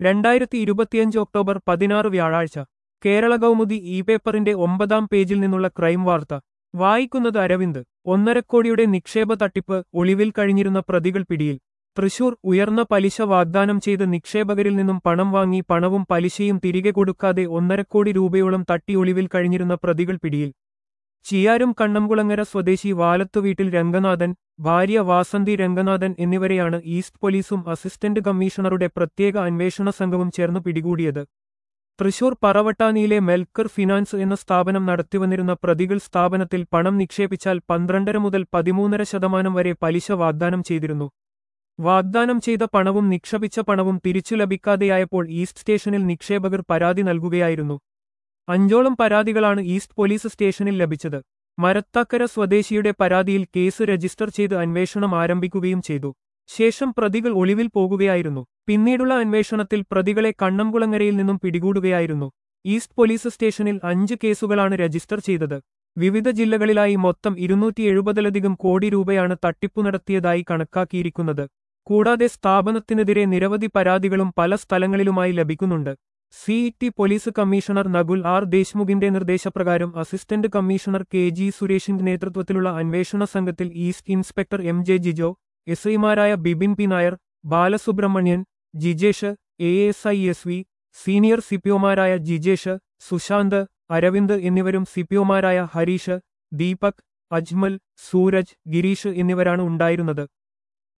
രണ്ടായിരത്തി ഇരുപത്തിയഞ്ച് ഒക്ടോബർ പതിനാറ് വ്യാഴാഴ്ച കേരള കൗമുദി ഇ പേപ്പറിന്റെ ഒമ്പതാം പേജിൽ നിന്നുള്ള ക്രൈം വാർത്ത വായിക്കുന്നത് അരവിന്ദ് ഒന്നരക്കോടിയുടെ നിക്ഷേപ തട്ടിപ്പ് ഒളിവിൽ കഴിഞ്ഞിരുന്ന പ്രതികൾ പിടിയിൽ തൃശൂർ ഉയർന്ന പലിശ വാഗ്ദാനം ചെയ്ത് നിക്ഷേപകരിൽ നിന്നും പണം വാങ്ങി പണവും പലിശയും തിരികെ കൊടുക്കാതെ ഒന്നരക്കോടി രൂപയോളം തട്ടി ഒളിവിൽ കഴിഞ്ഞിരുന്ന പ്രതികൾ പിടിയിൽ ചിയാരും കണ്ണംകുളങ്ങര സ്വദേശി വാലത്തുവീട്ടിൽ രംഗനാഥൻ ഭാര്യ വാസന്തി രംഗനാഥൻ എന്നിവരെയാണ് ഈസ്റ്റ് പോലീസും അസിസ്റ്റന്റ് കമ്മീഷണറുടെ പ്രത്യേക അന്വേഷണ സംഘവും ചേർന്ന് പിടികൂടിയത് തൃശൂർ പറവട്ടാനിയിലെ മെൽക്കർ ഫിനാൻസ് എന്ന സ്ഥാപനം നടത്തിവന്നിരുന്ന പ്രതികൾ സ്ഥാപനത്തിൽ പണം നിക്ഷേപിച്ചാൽ പന്ത്രണ്ടര മുതൽ പതിമൂന്നര ശതമാനം വരെ പലിശ വാഗ്ദാനം ചെയ്തിരുന്നു വാഗ്ദാനം ചെയ്ത പണവും നിക്ഷേപിച്ച പണവും തിരിച്ചു ലഭിക്കാതെയായപ്പോൾ ഈസ്റ്റ് സ്റ്റേഷനിൽ നിക്ഷേപകർ പരാതി നൽകുകയായിരുന്നു അഞ്ചോളം പരാതികളാണ് ഈസ്റ്റ് പോലീസ് സ്റ്റേഷനിൽ ലഭിച്ചത് മരത്താക്കര സ്വദേശിയുടെ പരാതിയിൽ കേസ് രജിസ്റ്റർ ചെയ്ത് അന്വേഷണം ആരംഭിക്കുകയും ചെയ്തു ശേഷം പ്രതികൾ ഒളിവിൽ പോകുകയായിരുന്നു പിന്നീടുള്ള അന്വേഷണത്തിൽ പ്രതികളെ കണ്ണംകുളങ്ങരയിൽ നിന്നും പിടികൂടുകയായിരുന്നു ഈസ്റ്റ് പോലീസ് സ്റ്റേഷനിൽ അഞ്ച് കേസുകളാണ് രജിസ്റ്റർ ചെയ്തത് വിവിധ ജില്ലകളിലായി മൊത്തം ഇരുന്നൂറ്റി എഴുപതിലധികം കോടി രൂപയാണ് തട്ടിപ്പു നടത്തിയതായി കണക്കാക്കിയിരിക്കുന്നത് കൂടാതെ സ്ഥാപനത്തിനെതിരെ നിരവധി പരാതികളും പല സ്ഥലങ്ങളിലുമായി ലഭിക്കുന്നുണ്ട് city police commissioner Nakul R ദേശ്മുഖിന്റെ നിർദ്ദേശപ്രകാരം അസിസ്റ്റന്റ് കമ്മീഷണർ കെ ജി സുരേഷിന്റെ നേതൃത്വത്തിലുള്ള അന്വേഷണ സംഘത്തിൽ east inspector M J Jijo S ഐമാരായ Bibin P Nair Balasubramanian Jijesh A S I S V senior സിപിഒമാരായ ജിജേഷ് സുശാന്ത് അരവിന്ദ് എന്നിവരും സിപിഒമാരായ ഹരീഷ് ദീപക് അജ്മൽ സൂരജ് ഗിരീഷ് എന്നിവരാണ് ഉണ്ടായിരുന്നത്